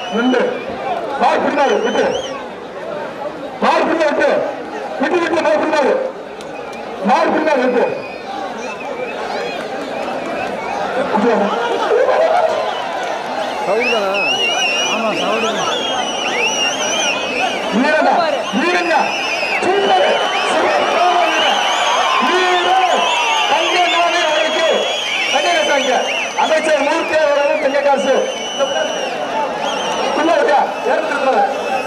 ரெண்டு மாடு பிடிக்காது விட்டு மாடு பிடிக்க விட்டு விட்டு விட்டு மாடு பிடிக்காது மாடு பிடிக்காது விட்டு வீரனா வீரனா சூப்பர் தங்க நானே அவருக்கு தங்க காசாங்க அமைச்சர் மூர்த்தி அவர்களும் தங்க காசு உள்ள இருக்கா எடுத்துட்டு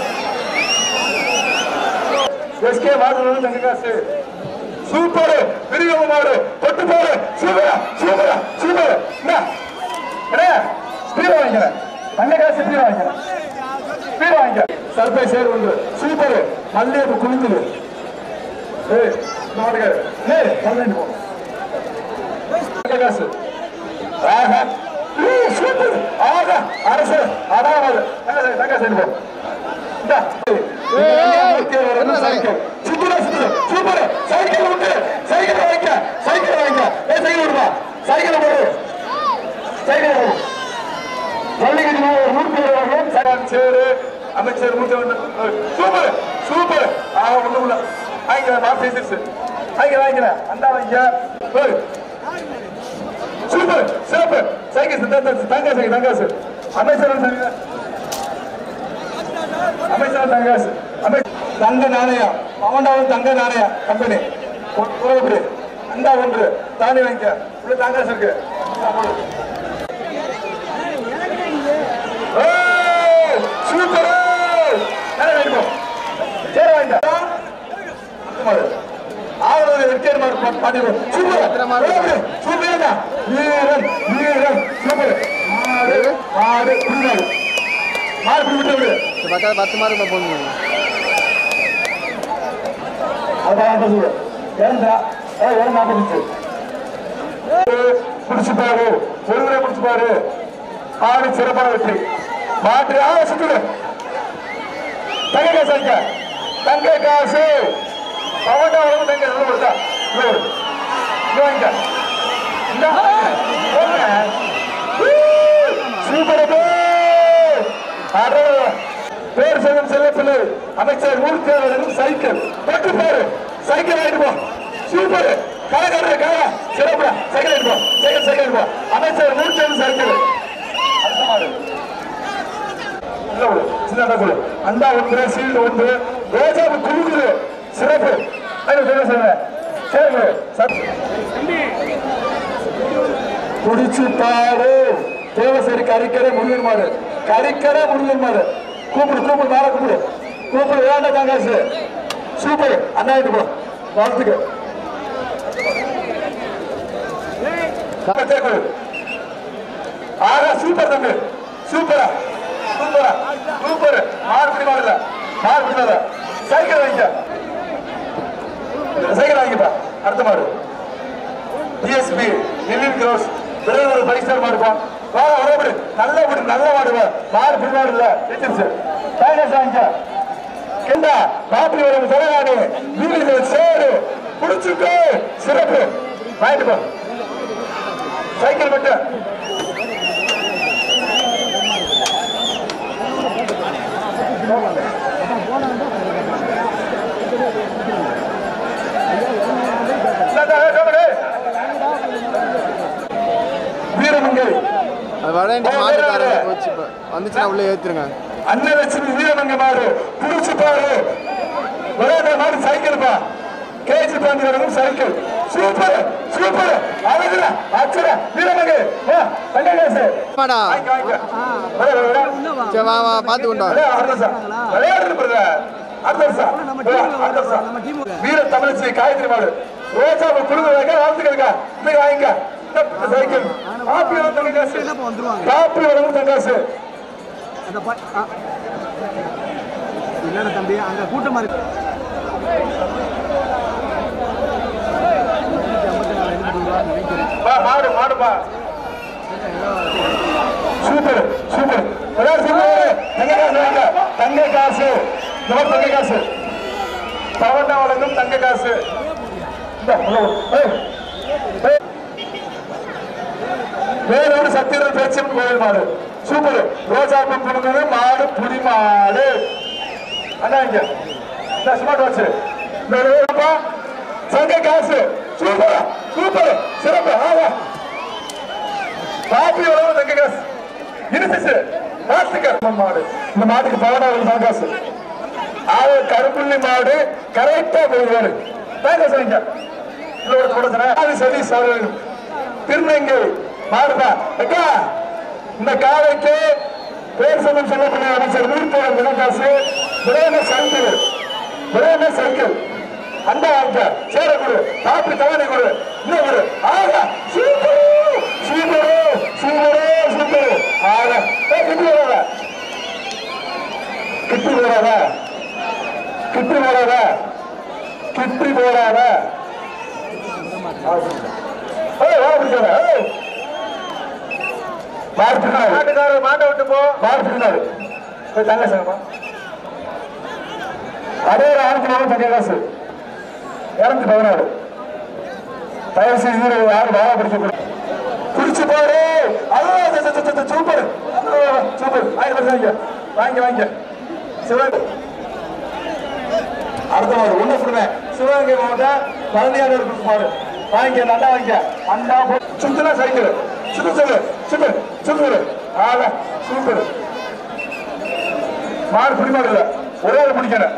எஸ்கே வாசனும் தங்க காசு சூப்பர் விரிவ மாடு தொட்டு போடு சூப்பரா சூப்பரா சூப்பர் என்ன என்ன ஸ்பீட் வாங்கிக்கிறேன் தங்க காசு ஸ்பீட் வாங்கிக்கிறேன் ஸ்பீட் வாங்கிக்க சர்பை சேர் உண்டு சூப்பர் மல்லிகைப்பூ குளிந்தது ஏய் மாடுக ஏய் பன்னெண்டு போ தங்க காசு ஆஹா ஏய், சூப்பர் ஆஹா அரசு அதாவது தங்க தங்க சைடு போ இந்தா. சைக்கிள். சூப்பரா சுத்து. சூப்பர். சைக்கிள் உண்டு. சைக்கிள் வாங்கிக்க. சைக்கிள் வாங்கிக்க. ஏய், சைக்கிள் விடுப்பா. சைக்கிள் போடு. சைக்கிள் போடு. ஜல்லிக்கட்டு ஒரு நூறு பேர் வாங்க. சைக்கிள் சேரு. அமைச்சர் மூத்த வந்து சூப்பர் சூப்பர் ஆ ஒண்ணு உள்ள வாங்கிக்க நான் பேசிடுச்சு வாங்கிக்க வாங்கிக்க அண்டா வாங்கிக்க ஏய். சூப்பர் சிறப்பு சைக்கிள் தங்க சைக்கிள் தங்காசு அமைச்சர் சைக்கிள் அமைச்சர் தங்காசு அமை தங்க நாணயம் பவண்டாவும் தங்க நாணயம் கம்பெனி உறவுப்படி அண்டா ஒன்று தானி வாங்கிக்க உள்ள தங்காசு இருக்கு ஏய், சூப்பர் நிறைய வாங்கிப்போம் சரி வாங்கிட்ட ஆவணம் வெற்றியர் மாடு பாட்டிடுவோம் சூப்பர் உறவுப்படி சூப்பர் வீரன் வீரன் சூப்பர் மாடு மாடு புரியாது மாடு புரி விட்டு விடு பக்கத்துல பத்து மார்க் போடணும் அதான் சொல்லுங்க ஏன்டா ஏய் ஒரு நாற்பது பிடிச்சு பாரு ஒருவரே பிடிச்சு பாரு ஆடு சிறப்பான வெற்றி மாட்டு ஆ சுத்துடு தங்க காசு வைக்க தங்க காசு பவண்டா உடம்பு தங்க நல்ல கொடுத்தா இங்க வரு. இங்க வாங்கிக்க இந்தா. போங்க. சூப்பர் அப்போ. அடே. பேர் சொல்லும் செல்லப்பிள்ளை அமைச்சர் மூர்த்தி அவர்களும் சைக்கிள் தொட்டு பாரு சைக்கிள் ஆயிட்டு போ சூப்பர் கலை கலை கலை சிறப்பு சைக்கிள் ஆயிட்டு போ சைக்கிள் சைக்கிள் ஆயிட்டு போ அமைச்சர் மூர்த்தி அவர்கள் சைக்கிள் அடுத்த மாடு. உள்ள விடு, சின்னதா கொடு. அண்டா ஒன்று சீல்டு ஒன்று ரோஜாவு குழுக்குது சிறப்பு ஐயோ, என்ன சொல்றேன் சரி சத் குடிச்சு பாரு தேவசரி கறிக்கடை முருகன் மாடு கறிக்கடை முருகன் மாடு கூப்பிடு கூப்பிடு மேல கூப்பிடு கூப்பிடு வேண்டாம் தாங்காசு சூப்பர் அண்ணா கிட்ட போ வாழ்த்துக்கு தேக்கு. ஆகா சூப்பர் தம்பி சூப்பரா சூப்பரா சூப்பர் மாறுபடி மாடல மாறுபடி மாடல சைக்கிள் வாங்கிக்க சைக்கிள் வாங்கிப்பா அடுத்த மாடு டிஎஸ்பி நிலின் கிரோஸ் விரைவில் ஒரு பைக் ஸ்டார் மாடுப்போம் வா வரப்படி நல்ல விடு நல்ல மாடுவா மாடு பிடி மாடு இல்ல ஜெயிச்சிருச்சு டைகர்ஸ் வாங்கிக்க கெண்டா பாப்பி வரும் சொல்லலானே வீடு சேரு புடிச்சுக்கோ சிறப்பு வாங்கிட்டு போ சைக்கிள் மட்டும் இந்தாடா, ஏய், டோமரு. வீரமங்கை அது வடண்டி மாட்டுக்காரங்க போச்சு இப்போ வந்துச்சுன்னா உள்ளே ஏற்றுருங்க அண்ணன் லட்சுமி வீரமங்கை மாடு புடிச்சு பாரு விளையாட மாடு சைக்கிள் பா கேஜி பாண்டி வரணும் சைக்கிள் சூப்பர் சூப்பர் அழகுடா அச்சரா வீரமங்கை வா தங்க காசு மாடா வாங்கிக்க வாங்கிக்க விளையாடு, விளையாடு. சரி வா வா பார்த்து கொண்டு வா விளையாடு, அடுத்த வருஷம். விளையாடுறது brother. அடுத்த வருஷம். விளையாடு, அடுத்த வருஷம். வீர தமிழச்சி காயத்ரி மாடு ரோஜா குழுங்க வைக்க வாழ்த்துக்களுக்கா போய் வாங்கிக்க இந்த சைக்கிள் காப்பி வரும் தங்க காசு காப்பி வரும் தங்க காசு அந்த ப- ஆ. இல்லைண்ணா தம்பி அங்க கூட்டமா இருக்கு வா மாடு மாடுப்பா சூப்பர் சூப்பர் விளையாடு சூப்பர் தங்க காசு வாங்க தங்க காசு இந்த மாதிரி தங்க காசு பவண்டா வழங்கும் தங்க காசு இந்தா, உள்ள வா. ஏய், ஏய். வேலூர் சத்திரன் பேச்சு கோயில் மாடு சூப்பர் ரோஜா பூ கொடுக்குது மாடு புடி மாடு அண்ணா இங்க இந்த ஸ்மார்ட் வாட்ச் இந்த ரூபா சங்க காசு சூப்பர் சூப்பர் சிறப்பு ஆவா காப்பி உழவு தங்க காசு இனிசிச்சு காசுக்கர் மாடு இந்த மாட்டுக்கு பவனாவில் தான் காசு ஆறு கருப்புள்ளி மாடு கரெக்டா போயிடுவாரு தாங்க சொல்லுங்க இதோட கொடுக்குறேன் அது சதீஷ் அவர்கள் திருநங்கை மாடுதா அக்கா இந்த காலைக்கு பேர் சொல்லும் சொல்லக்கூடிய அமைச்சர் நூற்றோட விலங்காசு விரைவு சைக்கிள் விரைவு சைக்கிள் அந்த வாங்க சேர கொடு காப்பி தவணை கொடு இன்னும் கொடு ஆக சூப்பர் சூப்பர் சூப்பர் சூப்பர் ஆக ஏய், கிட்டி வராத கிட்டி போடாத கிட்டி போடாத கிட்டி போடாத ஏய், வா பிடிக்காத, ஏய். மாட்டுனாரு. மாட்டை விட்டு போ மாட்டுனாரு. போய் தங்க சாங்கப்பா அதே ஒரு ஆயிரத்தி நாலு தங்க காசு இரநூத்தி பதினாறு தயவு செய்து இதுல யாரும் வாழ பிடிக்க குடிச்சு போடு அது சூப்பர் சூப்பர் ஆயிரம் வாங்க வாங்க வாங்க சிவன் அடுத்த மாடு ஒண்ணு சொல்லுவேன் சிவகங்கை மாவட்டம் பழனியாடு இருக்கு மாடு வாங்கிக்க நல்லா வாங்கிக்க அண்டா போ- சுத்துனா சைக்கிள் சுத்து சொல்லு சுத்து சுத்து ஆக சூப்பர் மாடு பிடி மாடு இல்ல ஒரே ஆள் பிடிக்கிறேன்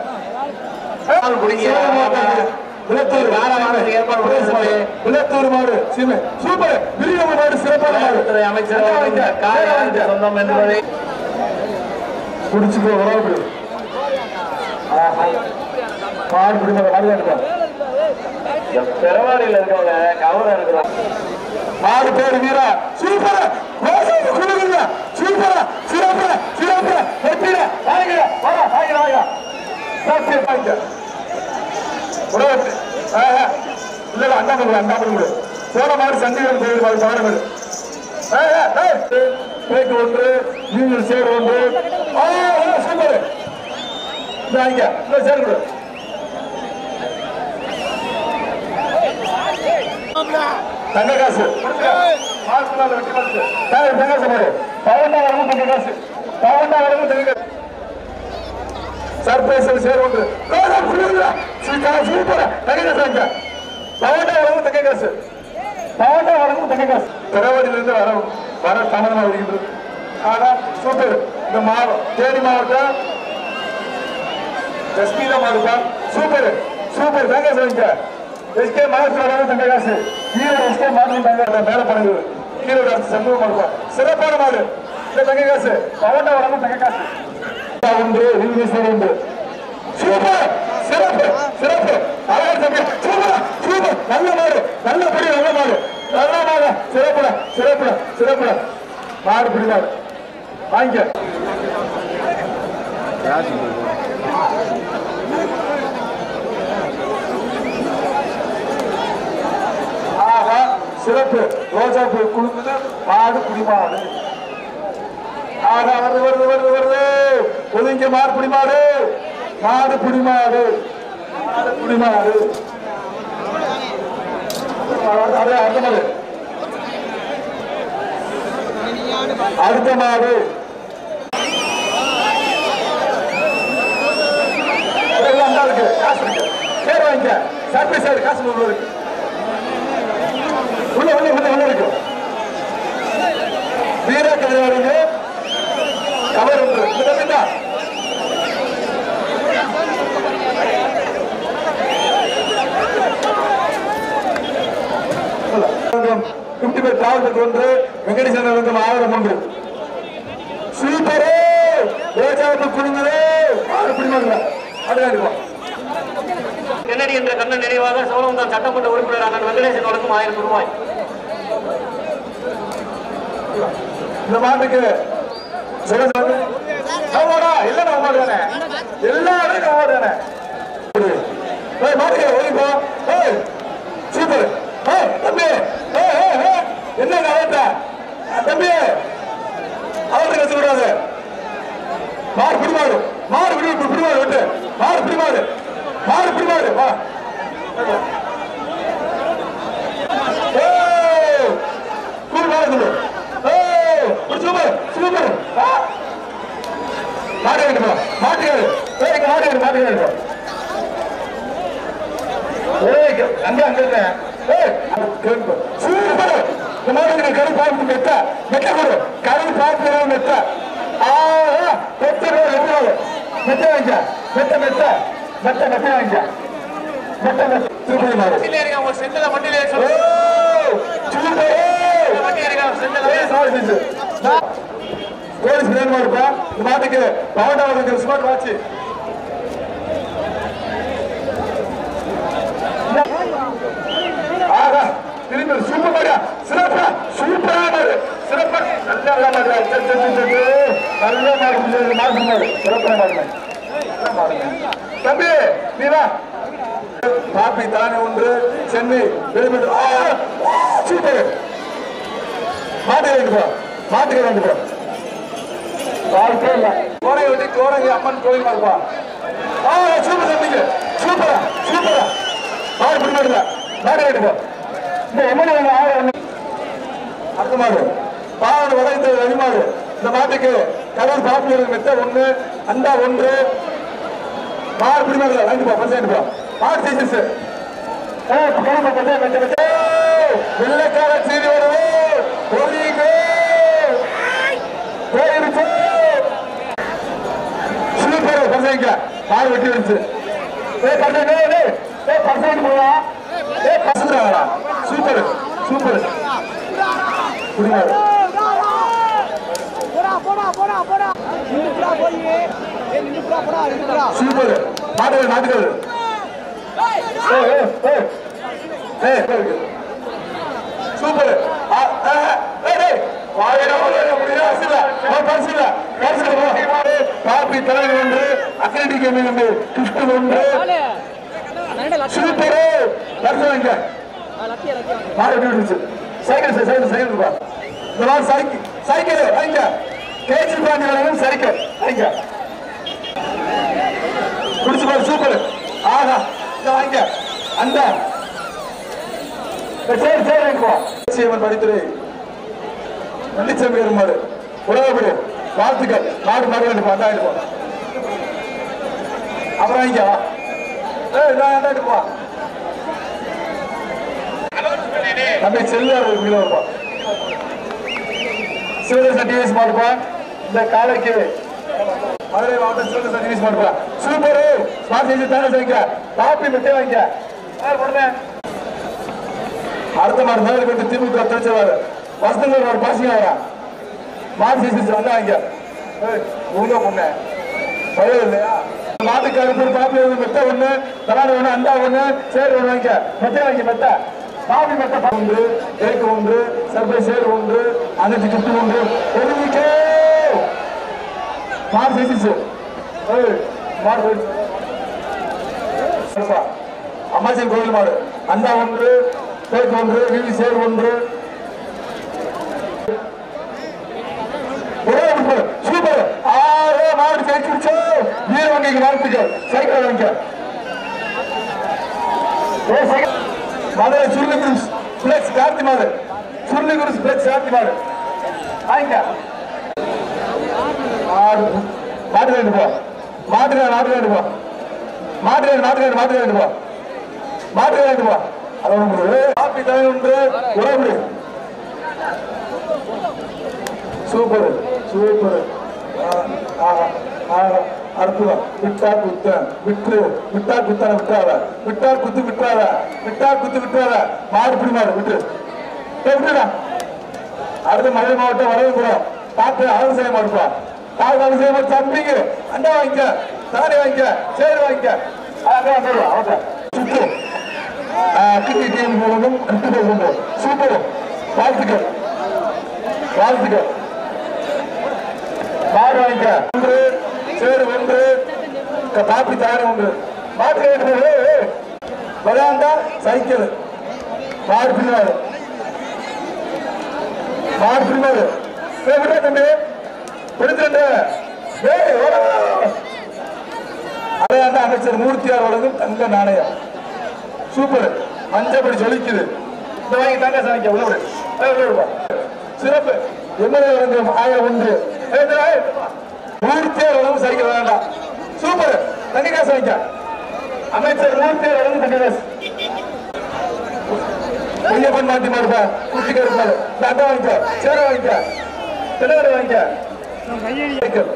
விளத்தூர் விளத்தூர் மாடு சீமை சூப்பர் விரிவ மாடு சிறப்பான மாடு அமைச்சர் சொந்தம் என்பதை குடிச்சுக்கோ உறவு மாடு பிடி மாடு மாடு வேணுமா பெருவாடியில் இருக்கவங்க கவனம் இருக்கிறோம் மாடு பேரு வீரா சூப்பர் ரோசாப்பு குடுக்குங்க சூப்பரா சிறப்பு சிறப்பு வெற்றிட வாங்க வா வாங்க வாங்க சாப்பிட்டு வாங்க உடவு ஆஹா இல்ல இல்ல அண்ணா பண்ணு அண்ணா பண்ணு போன மாதிரி சண்டிகரம் கோயில் மாதிரி பாருங்க பேக்கு ஒன்று நீங்கள் சேர் ஒன்று ஆ சூப்பர் இந்த வாங்க இந்த சேர் கொடு தங்க காசு மாசுனால வெட்டி காசு தங்க தங்க காசு பாரு பவண்டா வரணும் தங்க காசு பவண்டா வரணும் தங்க காசு சர்ப்ரைஸ் சேர் ஒன்று சூப்பர் தங்க காசு வாங்க பவண்டா வரணும் தங்க காசு பவண்டா வரணும் தங்க காசு திரவாடியிலிருந்து வர வர தாமதமாக வருகின்றது ஆனா சூப்பர் இந்த மாவட்டம் தேனி மாவட்டம் எஸ்பியில மாவட்டம் சூப்பர் சூப்பர் தங்க காசு வாங்க எஸ்கே மாவட்டத்தில் தங்க காசு ஈரோடு எஸ்கே மாவட்டம் தங்க மேல படகு ஈரோடு அரசு சண்முகம் மாடுப்பா சிறப்பான மாடு இந்த தங்க காசு பவண்டா வரணும் தங்க காசு உண்டு விவிஎஸ்ஆர் உண்டு சூப்பர் சிறப்பு சிறப்பு அழகா தம்பி சூப்பர் சூப்பர் நல்ல மாடு நல்ல படி நல்ல மாடு நல்ல மாடு சிறப்புட சிறப்புட சிறப்புட மாடு பிடி மாடு வாங்கிக்க ஆஹா சிறப்பு ரோஜா பூ குழுங்குது மாடு குடிமாடு ஆஹா வருது வருது வருது வருது ஒதுங்க மாடு குடிமாடு மாடு குடிமாடு மாடு குடிமாடு அதே அடுத்த மாடு அடுத்த மாடு எல்லாம் தான் இருக்கு காசு இருக்கு பேர் வாங்கிக்க சர்வீஸ் ஆயிரு காசு உள்ள இருக்கு உள்ள உள்ள உள்ள உள்ள இருக்கு வீர கதிராடுங்க கவர் ஒன்று இந்த தம்பி தான் பிப்டி பேர் டிராவல் ஒன்று வெங்கடேசன் வந்து ஆயிரம் ஒன்று சூப்பரே ரோஜாவுக்கு குடுங்களே ஆறு பிடிமாங்க அதுதான் கென்னடி என்ற கண்ணன் நினைவாக சோழவந்தான் சட்டமன்ற உறுப்பினர் அண்ணன் வெங்கடேசன் வழங்கும் ஆயிரம் ரூபாய் இந்த மாட்டுக்கு சிவசாமி ஆமாடா இல்ல நான் மாடு தானே எல்லாரும் நான் மாடு தானே ஏய் மாட்டுக்கு ஓடிப்போ ஏய் சூப்பர் ஏய் தம்பி ஏய் ஏய் ஏய் என்ன அவர்கிட்ட தம்பி அவர்கிட்ட கத்து விடாது மாடு பிடிமாடு மாடு பிடி பிடிமாடு விட்டு மாடு பிடிமாடு மாடு பிடிமாடு வா ஏய் கூறு மாடு சொல்லு ஏய் சூப்பர் சூப்பர் வைக்க அங்க அங்க இருக்க ஏய் கேட்பு சூப்பர் இந்த மாதிரி கறி பார்த்து மெத்த மெத்த கொடு கறி பார்த்து மெத்த ஆ மெத்த மெத்த மெத்த வாங்க மெத்த மெத்த மெத்த மெத்த வாங்க மெத்த மெத்த சூப்பர் மாடு வண்டியில இருக்க ஒரு செந்தில வண்டியில ஓ சொல்லு சூப்பர் வண்டியில இருக்க செந்தில ஏய் சாரி செஞ்சு போலீஸ் வேணுமா இருப்பா இந்த மாட்டுக்கு பவண்டாவது ஸ்மார்ட் வாட்ச் ஆஹா திரும்பி சூப்பர் மாடியா சிறப்பா சூப்பரா மாடு சிறப்பா நல்ல மாடு நல்ல மாடு மாடு மாடு சிறப்பான மாடு நல்ல மாடு தம்பி நீ வா பாப்பி தானே ஒன்று சென்னை வெளிப்பட்டு ஆ, ஆ, சூப்பர் மாட்டு ரெண்டு போ மாட்டுக்கு ரெண்டு போ வாழ்க்கை இல்ல கோடை வெட்டி கோடை அம்மன் கோயில் மாடுப்பா ஆ சூப்பர் தம்பிக்கு சூப்பரா சூப்பரா மாடு பிடி மாடுல மாடு ரெண்டு போ இந்த எம்மன் ஆடு ஒண்ணு அடுத்த மாடு பாவன் வளைந்த வழிமாடு இந்த மாட்டுக்கு கடல் பாப்பியர் மெத்த ஒண்ணு அண்டா ஒன்று மாடு பிடி மாடுல ரெண்டு போ பசங்க ரெண்டு போ மாடு சைஸஸ் வெள்ளக்கார செய்தி வருவோம் ஒலிங்க போயிருச்சு சூப்பர் பசங்க மாடு வெட்டி வந்துச்சு ஏ பசங்க ஏய் ஏ பசங்க போவா ஏ பசங்க சூப்பர் சூப்பர் குடிமாடு போடா போடா போடா போடா நின்னுடா போய் ஏய் நின்னுடா போடா நின்னுடா சூப்பர் மாடுகள் நாட்டுகள் ஏய் ஏய் ஏய் ஏய் சூப்பர் ஆ, ஆ, ஏய், ஏய். வாயில வாயில முடியல, அரிசில. வா, பரிசில. பரிசில வா. காப்பி தலைவர் ஒன்று அக்ரடி கேமி ஒன்று கிறிஸ்து ஒன்று சூப்பர் பரிசு வாங்க மாடு எப்படி இருந்துச்சு சைக்கிள் சார், சைக்கிள் சைக்கிள் பா இந்த மாதிரி சைக்கிள் சைக்கிள் வாங்க கேஜி பாண்டி வேணும் சைக்கிள் வாங்க குடிச்சு பாரு சூப்பர் ஆஹா இத வாங்க அந்த சரி சரி வாங்கிக்கோ சீமன் படித்துறை வெள்ளிச்சம் பெருமாடு உலகப்படி வாழ்த்துக்கள் மாடு மாடு வேண்டு பார்த்தா எடுப்போ அப்புறம் வாங்கிக்க வா ஏய் நான் என்ன எடுப்பா நம்ம செல்லார் ஒரு கிலோ இருப்பா சிவதேச டிவிஎஸ் மாடுப்பா இந்த காலைக்கு மதுரை மாவட்டம் சிவகங்கை சர்வீஸ் பண்ணுறா சூப்பர் ஸ்மார்ட் சைஸ் தானே வைக்க காப்பி மட்டும் வைக்க யார் போடுறேன் அடுத்த மாதிரி மேலே கொண்டு திமுக தெரிஞ்சவாரு வசந்தங்கள் ஒரு பாசிங்க வரா ஸ்மார்ட் சைஸ் வந்தா வைக்க உங்க பொண்ணு பயம் இல்லையா நாட்டுக்கார பேர் காப்பி ஒன்று மெத்த ஒண்ணு தலாடு ஒண்ணு அண்டா ஒண்ணு சேர் ஒண்ணு வைக்க மெத்த வைக்க மெத்த காப்பி மெத்த ஒன்று கேக்கு ஒன்று சர்பை சேர் ஒன்று அனைத்து கிட்டு ஒன்று ஒருமிக்கே மாடு பேசிச்சு ஏய், மாடு போயிடுச்சு. சரிப்பா. அம்மாச்சின் கோயில் மாடு அண்டா ஒன்று தேக்கு ஒன்று வீதி சேர் ஒன்று ஒரே ஒரு சூப்பர் ஆறே மாடு ஜெயிச்சிருச்சு வீர வங்கிக்கு வாழ்த்துக்கள் சைக்கிள் வாங்க ஏய், cycle. Madurai Suruli Cruz plus Karthi மாடு சுருளி குரூஸ் பிளஸ் கார்த்தி மாடு வாங்கிக்க மாடு மாட்டு வேண்டு போ மாட்டு நாட்டு வேண்டு போ மாட்டு வேண்டு மாட்டு வேண்டு மாட்டு வேண்டு போ மாட்டு வேண்டு போ அது ஒன்று காப்பி தலை ஒன்று உறவு சூப்பர் சூப்பர் அற்புதம் விட்டா குத்த விட்டு விட்டா குத்தான விட்டாத விட்டா குத்து விட்டாத விட்டா குத்து விட்டாத மாடு பிடி மாடு விட்டு ஏய், விட்டுடா அடுத்து மதுரை மாவட்டம் வரவேற்புறம் டாக்டர் அழகு செய்ய மாட்டோம் டாக்டர் அழகு செய்ய மாட்டோம் தம்பிங்க அண்டா வாங்கிக்க தானே வாங்கிக்க சேரு வாங்கிக்க அதான் வந்துடுவா அவட்ட சுத்து கிட்டி டீம் போகணும் கிட்டு போகணும் சூப்பர் வாழ்த்துக்கள் வாழ்த்துக்கள் மாடு வாங்கிக்க ஒன்று சேரு ஒன்று க- காப்பி தானே ஒன்று மாட்டு ரேட்டு விளையாண்டா சைக்கிள் மாடு பின்னாடு மாடு பிரிமாறு ஏய் விட தம்பி பிடிச்சிருந்த ஏய் ஓட அடையாண்ட அமைச்சர் மூர்த்தியார் வழங்கும் தங்க நாணயம் சூப்பர் மஞ்சப்படி ஜொலிக்குது இந்த வாங்கி தங்க சாமிக்க உள்ள விடு ஏய், உள்ள விடுப்பா. சிறப்பு எம்எல்ஏ வழங்கும் ஆயிரம் ஒன்று ஏய், இந்த வாய். மூர்த்தியார் வழங்கும் சைக்கிள் வேண்டாம் சூப்பர் தங்க காசு வாங்கிக்க அமைச்சர் மூர்த்தியார் வழங்கும் தங்க காசு ஐயப்பன் மாட்டி மாடுப்பா குட்டிக்கு இருப்பாரு இந்த அண்டா வாங்கிக்க சேர வாங்கிக்க தினகரை வாங்கிக்க சைக்கிள்.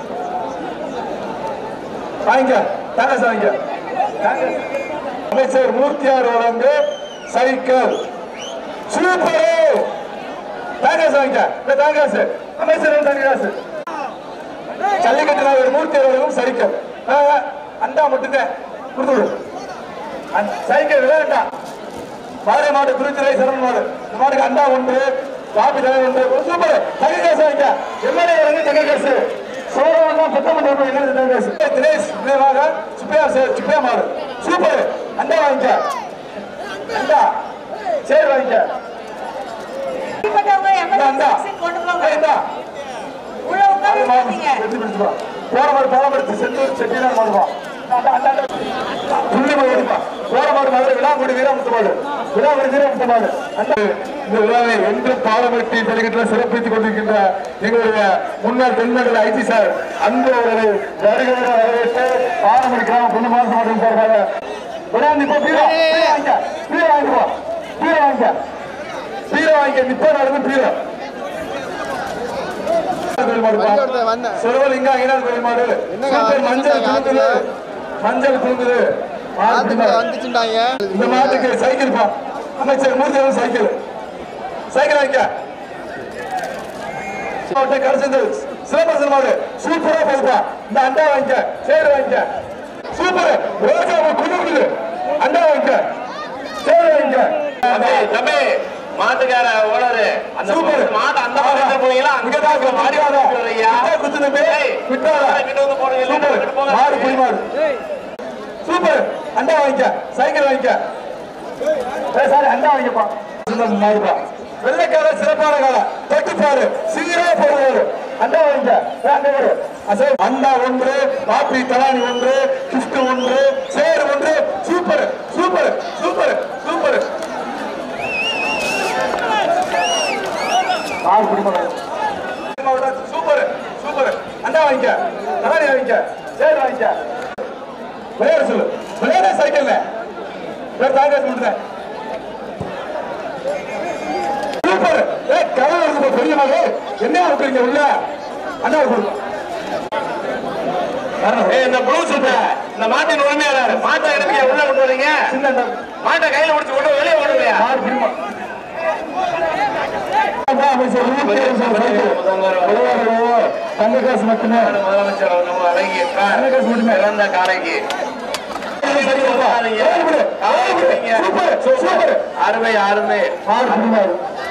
வாங்கிக்க தாங்கஸ் வாங்கிக்க தாங்கஸ். அமைச்சர் மூர்த்தியார் வழங்கு சைக்கிள் சூப்பர் தாங்காசு வாங்கிக்க இந்த தாங்காசு அமைச்சர் தாங்காசு ஜல்லிக்கட்டுல ஒரு மூர்த்தி அவர்களும் சைக்கிள் ஆ, அண்டா மட்டும்தான் கொடுத்து விடு அந்த சைக்கிள் விளையாண்டா மாடு மாடு திருச்சிரை சரண் மாடு இந்த மாடுக்கு அண்டா ஒன்று காப்பி தலை ஒன்று சூப்பர் தங்க காசு வாங்கிக்க எம்எல்ஏ வழங்கி தங்க காசு சோழவெல்லாம் பத்தொன்பது ரூபாய் என்ன தங்க காசு தினேஷ் நினைவாக சுப்பையா சே- சுப்பையா மாடு சூப்பர் அண்டா வாங்கிக்க அண்டா சரி வாங்கிக்க இப்பட்டவங்க இந்த அண்டா எமர்ஜென்சி கொண்டு போங்க ஏய், இந்தா உள்ள உட்கார்ந்து பேசுங்க போறமாடு போறமாடு செந்தூர் செட்டினார் மாடுவா புள்ளி மாடுப்பா போறமாடு மாதிரி விழாங்குடி வீரமுத்தமாடு விழாங்குடி வீரமுத்தமாடு அந்த இந்த விழாவை என்று பாலமெட்டி ஜல்லிக்கட்டில் சிறப்பித்துக் கொண்டிருக்கின்ற எங்களுடைய முன்னாள் தென்மண்டல ஐடி சார் அன்பு அவர்களை வருகிற வரவேற்று பாலமடி கிராம பொண்ணு மாசம் மாட்டம் சார்பாக விழாந்து இப்போ பீரோ பீரோ வாங்கிக்க பீரோ வாங்கிப்போ பீரோ வாங்கிக்க பீரோ வாங்கிக்க நிப்பா நடந்து பீரோ வண்டி ஓடுது, வந்தேன். சிறுவலிங்க ஐநாள் பெருமாடு என்னங்க, சூப்பர் மஞ்சள் வந்துச்சுட்டாங்க, குழுங்குது மஞ்சள் குழுங்குது ஆத்துக்கு வந்துச்சுட்டாங்க இந்த மாட்டுக்கு சைக்கிள் பா அமைச்சர் மூர்த்தி அவர்கள் சைக்கிள் சைக்கிள் வாங்கிக்க மாவட்ட கடைசி சிலம்பரசன் மாடு சூப்பரா போகுதுப்பா இந்த அண்டா வாங்கிக்க சேர் வாங்கிக்க சூப்பர் ரோஜா குழுங்குது அண்டா வாங்கிக்க சேர் வாங்கிக்க தம்பி, தம்பி மாட்டுக்கார ஓனரு அந்த சூப்பர் மாட்டு அந்த பக்கத்துல போனீங்களா அங்க இங்கதான் இருக்கு. மாடி விட்டாதா? ஐயா விட்டா குத்து தம்பி. ஏய், விட்டாதா? கிட்ட வந்து போடுங்க இல்ல சூப்பர். கிட்ட போங்க மாடு புலி மாடு சூப்பர் அண்டா வாங்கிக்க சைக்கிள் வாங்கிக்க ஏய், சாரி அண்டா வாங்கிப்பா இந்த மாடுப்பா வெள்ளைக்கால சிறப்பான கால தொட்டு பாரு சீரா போடுவாரு அண்டா வாங்கிக்க ஏய், அங்க வரு அசை அண்டா ஒன்று பாப்பி தலானி ஒன்று கிஃப்ட் ஒன்று சேர் ஒன்று சூப்பர் சூப்பர் சூப்பர் சூப்பர் ஆறு குடும்பம் சூப்பர் சூப்பர் அண்டா வாங்கிக்க தலானி வாங்கிக்க சேர் வாங்கிக்க விளையாட சொல்லு விளையாட சைக்கிள்ல வேற தாங்க சொல்றேன் சூப்பர் ஏ கவலை இருக்கு பெரிய மகே என்ன இருக்கிறீங்க உள்ள அண்ணா கொடுங்க ஏய், இந்த ப்ளூ சட்டை இந்த மாட்டின் உரிமையாளர் மாட்டை எடுத்து உள்ள கொண்டு வரீங்க சின்ன அண்ணா. மாட்டை கையில பிடிச்சு கொண்டு வெளியே ஓடுங்க ஆறு பிரிமா. அண்ணா, அமைச்சர் ஊட்டி அமைச்சர் சைக்கிள். விளையாடுறவோ, தங்க காசு மட்டுமே முதலமைச்சர் அவங்க அழகிய தங்க காசு மட்டுமே பிறந்த காலைக்கு விடு. சூப்பர் சூப்பர் அருமை அருமை ஆறு பிரிமா.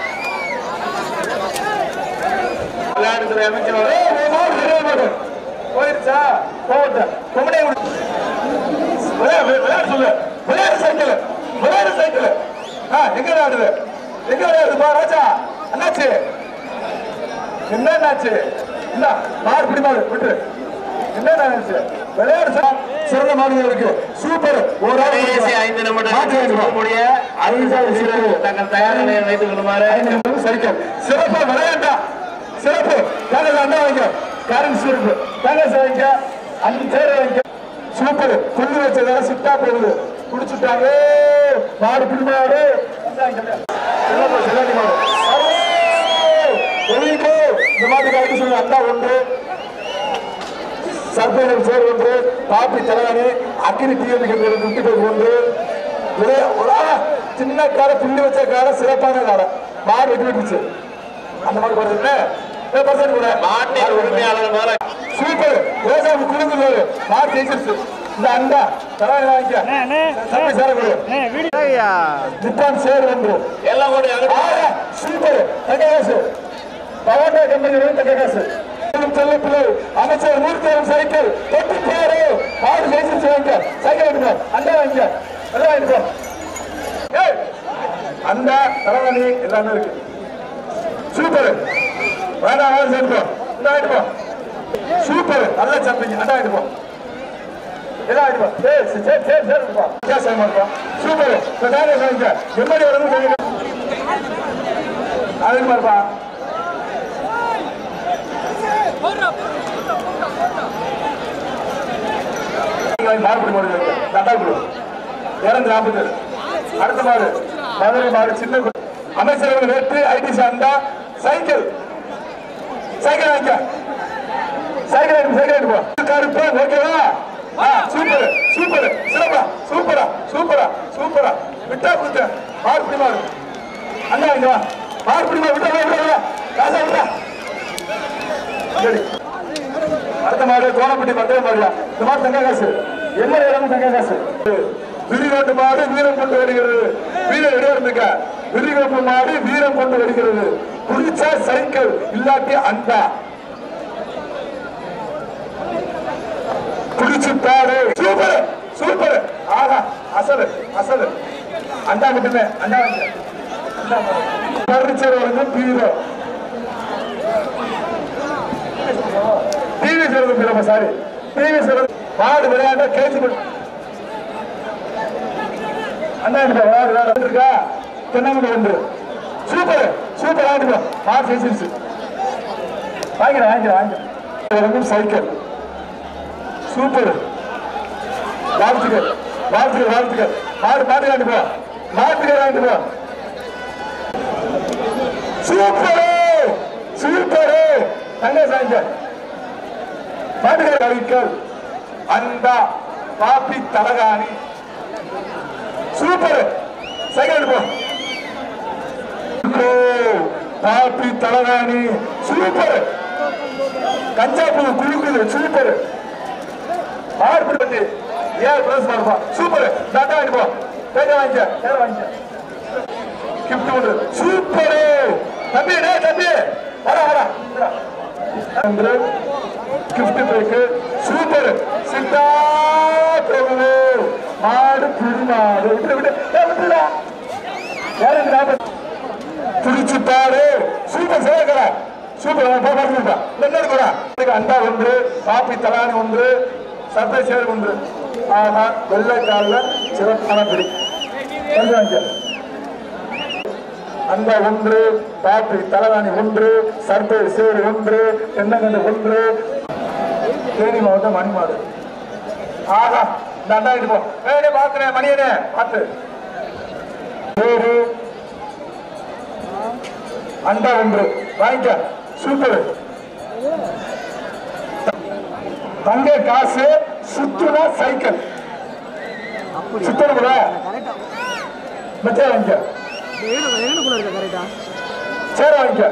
விளையாட்டுத்துறை அமைச்சர் ஏய், ஒரு மாடு, பெரிய மாடு. போயிருச்சா போகட்டும் கொம்பனே விடு. விளையாடு விளையாட சொல்லு விளையாடு சைக்கிள் விளையாடு சைக்கிள் ஆ எங்க விளையாடுது எங்க விளையாடுது பா ராஜா என்னாச்சு என்ன என்னாச்சு என்ன மாடு பிடி மாடு விட்டு என்ன என்னாச்சு விளையாடு சார் சிறந்த மாடுகளுக்கு சூப்பர் ஒரு ஆள் கடைசி ஐந்து மாட்டு நிமிடத்தில் வேணுமா? முடிய ஐந்து நிமிஷம் தங்கள் தயார் நிலையை வைத்துக் கொள்ளுமாறு ஐந்து நிமிஷம் சைக்கிள் சிறப்பா விளையாண்டா சிறப்பு தாங்க அண்ணா வாங்க கரண்ட் சிறப்பு தாங்க வாங்க அஞ்சு சேர வாங்க சூப்பர் புல்லு வச்சதால சிட்டா போகுது குடிச்சுட்டாங்க மாடு பிடிமாடு இந்த மாதிரி கருத்து சொல்லுங்க அண்ணா ஒன்று சர்பேனர் சேர் ஒன்று பாப்பி தலைவனி அக்கினி தீயணைக்கிற குட்டி பேர் ஒன்று ஒரே ஒரு ஆ, சின்ன காரை பின்னி வச்ச காரை சிறப்பான காரை மாடு வெட்டி விட்டுச்சு அந்த மாதிரி வருது பர்சன்ட் கூட மாட்டின் உரிமையாளர் மேல சூப்பர் ரோசாபு குழுங்குறாரு மாடு ஜெயிச்சிருச்சு இந்த அண்டா தலைவனி வாங்கிக்க சப்பை சேர கொடு ஐயா நிப்பான் சேர் ஒன்று எல்லாம் கூட எங்கிட்ட ஆறு, சூப்பர் தங்க காசு பவாட்டா கம்பெனி தங்க காசு செல்ல பிள்ளை அமைச்சர் மூர்த்தி சைக்கிள் தொட்டு பாரு மாடு ஜெயிச்சிருச்சு வாங்க சைக்கிள் எடுங்க அண்டா வாங்க எல்லாம் எடுப்போம் ஏய், அண்டா தலைவலி எல்லாமே இருக்கு சூப்பர் வேணாம் வேணாம் சேர்ப்போம் இந்த ஆயிடுப்போம் சூப்பர் நல்ல சாப்பிங்க அண்டா ஆயிடுப்போம் எல்லாம் ஆயிடுப்போம் சரி சரி சரி சரி சரி இருப்போம் வித்தியாசமா இருப்போம் சூப்பர் இந்த வேலை வாங்க எம்எல்ஏ வரணும் சொல்லுங்க அதே மாதிரிப்பா மாறுபடி மாடு தட்டாக்குழு இரண்டு நாற்பது அடுத்த மாடு மதுரை மாடு சின்ன கு- அமைச்சர்கள் வெற்றி ஐடி சாண்டா சைக்கிள் சைக்கிள் வாங்கிக்க சைக்கிள் எடுத்து சைக்கிள் எடுத்து போ கருப்பு ஓகேவா ஆ சூப்பர் சூப்பர் சிறப்பா சூப்பரா சூப்பரா சூப்பரா விட்டா குத்து மாறு பிடி மாறு அண்ணா இங்க வா மாறு பிடி மாறு விட்டா விட்டா விட்டா காசா விட்டா சரி அடுத்த மாடு கோணப்பட்டி மந்திர மாடுல இந்த மாதிரி தங்க காசு என்ன இடம் தங்க காசு விரிகோட்டு மாடு வீரம் கொண்டு வருகிறது வீரம் இடம் இருந்துக்க விரிகோட்டு மாடு வீரம் கொண்டு வருகிறது குடிச்சா சைக்கிள் இல்லாட்டி அண்டா குடிச்சு பாரு சூப்பர் சூப்பர் ஆஹா அசலு அசலு அண்டா மட்டுமே அண்டா பர்னிச்சர் வந்து பீரோ டிவி சொல்றது நம்ம சாரி டிவி சொல்றது மாடு விளையாண்ட கேச்சு பண்ணு. அண்ணா இந்த மாடு வேற இருக்கா தென்னமலை ஒன்று சூப்பர் சூப்பர் ஆடுங்க மாடு ஜெயிச்சிருச்சு வாங்கிக்கிறேன் வாங்கிக்கிறேன் வாங்கிக்கிறேன் சைக்கிள் சூப்பர் வாழ்த்துக்கள் வாழ்த்துக்கள் வாழ்த்துக்கள் மாடு மாடு காட்டு போ மாட்டுக்கார காட்டு போ சூப்பர் சூப்பர் தங்க சாய்ங்க மாட்டுக்கார அறிவிக்கல் அண்டா பாப்பி தலகாணி சூப்பர் சைக்கிள் போ பாப்பி தலகாணி சூப்பர் கஞ்சாப்பூ குழுக்குது சூப்பர் ஆர்பிட் பண்ணி ஏன் பிளஸ் மாறுப்பா சூப்பர் டாட்டா வாங்கிப்போ பேர வாங்கிக்க பேர வாங்கிக்க கிஃப்ட் ஒன்று சூப்பர் தம்பி டே தம்பி வர வர கிஃப்ட் பேக்கு சூப்பர் சித்தா பிரபு மாடு புடி மாடு விட்டு விட்டு ஏய், விட்டுடா யாரும் ஞாபகம் துடிச்சு பாரு சூப்பர் சேகர சூப்பர் பார்த்துப்பா என்ன இருக்கா அண்டா ஒன்று காப்பி தலானி ஒன்று சர்தை சேர் ஒன்று ஆஹா வெள்ளைக்காலில் சிறப்பான பிடி கொஞ்சம் வாங்கிக்க. அண்டா ஒன்று காப்பி தலவாணி ஒன்று சர்தை சேர் ஒன்று தென்னங்கண்டு ஒன்று தேனி மாவட்டம் மணிமாடு ஆஹா இந்த அண்டா இது போ ஏய் பாக்குறேன் மணியனே பார்த்து ஏழு அண்டா ஒன்று வாங்கிக்க சூப்பர் தங்க காசு சுத்துனா சைக்கிள் சுத்தணும் கூட மெத்தே வாங்கிக்க எங்கனுக்குள்ள இருக்க கரெக்டா சேர வாங்கிக்க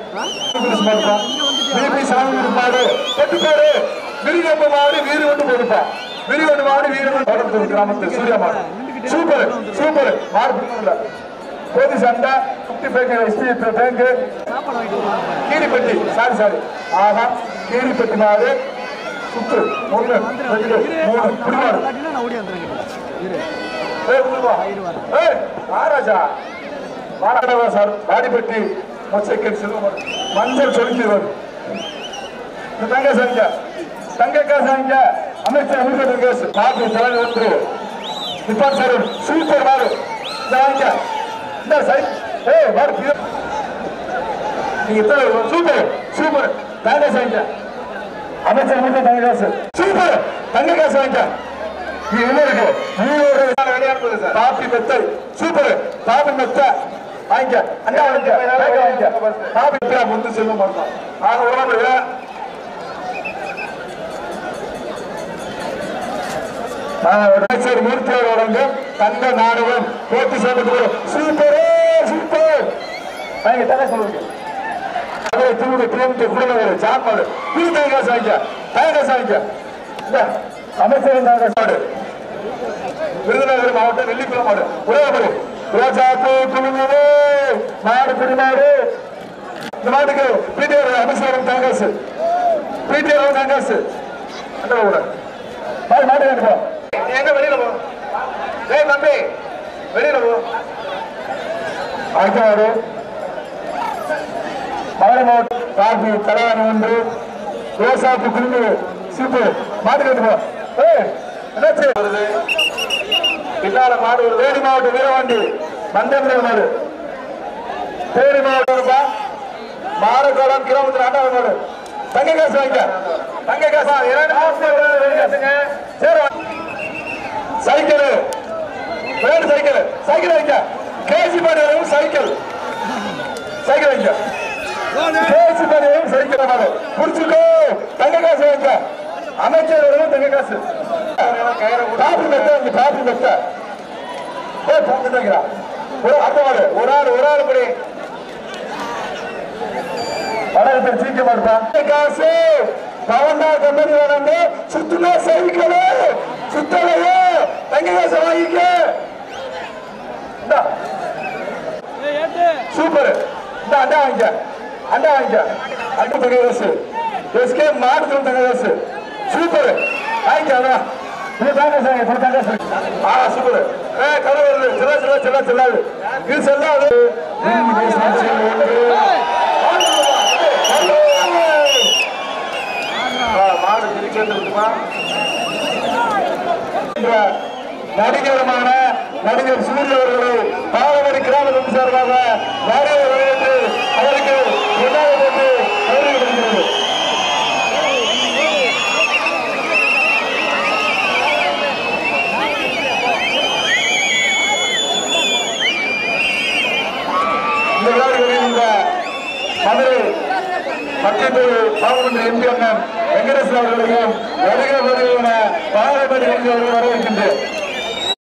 பிபி சாமி மாடு கட்டு பேரு விரிகம்பு மாடு வீடு கொண்டு போடுப்பா விரிகொண்டு மாடு வீடு கொண்டு கிராமத்து சூர்யா மாடு சூப்பர் சூப்பர் மாடு பிடிக்கல போதி சண்டை குட்டி பேங்க் எஸ்டி பேங்க் சாப்பாடு வாங்கிட்டு வருவாங்க கீரிப்பட்டி சாரி சாரி ஆஹா கீரிப்பட்டி மாடு சுத்து ஒண்ணு ரெண்டு மூணு குடிமாடு காட்டினா நான் ஓடி வந்துடுறேன் இரு ஏய், உள்ள வா. ஏய், மகாராஜா மாடவா சார் வாடிப்பட்டி மொச்சைக்கல் செல்வம் மஞ்சள் சொலுக்கிறது இந்த தங்க சாங்க தங்க காசாங்க அமைச்சர் அமைச்சர் கேஸ் பாத்து தலைவர் ஒன்று நிப்பான் சார் சூப்பர் மாடு இந்த வாங்க இந்த சை ஏய் மாடு பிய- நீங்க இத்தனை சூப்பர் சூப்பர் தங்க சாங்க அமைச்சர் அமைச்சர் தங்க காசு சூப்பர் தங்க காசு வாங்க இது என்ன இருக்கு மூணு விளையாடுறது சார் பாப்பி மெத்தை சூப்பர் பாப்பி மெத்தை வாங்கிக்க அண்ணா வாங்கிக்க பேக்க வாங்கிக்க பாப்பி மெத்தை முந்து செல்லும் மாட்டோம் ஆக உடம்பு சரி மூர்த்தியோட உடம்பு தங்க நாடகம் போட்டி சேர்ந்து சூப்பரே சூப்பர் வாங்க தலை சொல்லுங்க அதே தூடு கிலோமீட்டர் குடும்பம் சாப்பாடு வீட்டு காசு வாங்கிக்க தய காசு வாங்கிக்க இந்த அமைச்சர் காசு விருதுநகர் மாவட்டம் நெல்லிக்குளம் மாடு ஒரே மாடு ரோஜாப்பூ குழுமது மாடு குடிமாடு இந்த மாட்டுக்கு பிடிஆர் அமைச்சர் தாங்காசு பிடிஆர் தாங்காசு என்ன கூட மாடு மாடு வேணும் போ நீ எங்க வெளியில போ ஏய் தம்பி வெளியில போ அடுத்த மாடு மதுரை மாவட்டம் காபி தலைவாணி ஒன்று ரோசாப்பு குழுமு சீப்பு மாடு கேட்டு போ ஏய் என்னாச்சு வருது பின்னால மாடு ஒரு தேனி மாவட்டம் வீரவாண்டி மந்தமிழ மாடு தேனி மாவட்டம் இருப்பா மாரக்கோடம் கிலோமீட்டர் ஆட்டாவது மாடு தங்க காசு வாங்க தங்க காசா இரண்டு மாசம் காசுங்க சரி சைக்கிள் வேறு சைக்கிள் சைக்கிள் வைக்க கேசி பாண்டியனும் சைக்கிள் சைக்கிள் வைங்க கேசி பாண்டியனும் சைக்கிள் வாங்க. புடிச்சுக்கோ தங்க காசு வைங்க அமைச்சர் வரணும் தங்க காசு காப்பி மெத்த இங்க காப்பி மெத்த ஏ போட்டு வைக்கிறா ஒரு அடுத்த மாடு ஒரு ஆள் ஒரு ஆள் படி படகத்தை சீக்கிரமா இருப்பான் காசு பவன்டா கம்பெனி வேணாண்டு சுத்துனா சைக்கிள் சுத்தலையே தங்க காசு வாங்கிக்க இந்தா. சூப்பர் இந்த அண்டா வாங்கிக்க அண்டா வாங்கிக்க அண்டா தங்க காசு எஸ்கே மாடுதல் தங்க காசு சூப்பர் வாங்கிக்க அதான் இது தாங்க சார் இப்போ தாங்க சார் ஆ சூப்பர் ஏ கடை வருது சில சில சில சில்லாது இது செல்லாது மாடு திருச்செந்துமா நடிகருமான நடிகர் சூரிய அவர்களை பாலமணி கிராமத்தின் சார்பாக வாரிய வரவேற்று அவருக்கு கொண்டாட போட்டு கௌரவிக்கப்படுகிறது இந்த விழாவில் இந்த மதுரை மத்திய பாராளுமன்ற எம்பி அண்ணன் வெங்கடேசன் அவர்களையும் வருக வருகிற பாராளுமன்ற எம்பி அவர்கள் வரவேற்கின்றேன்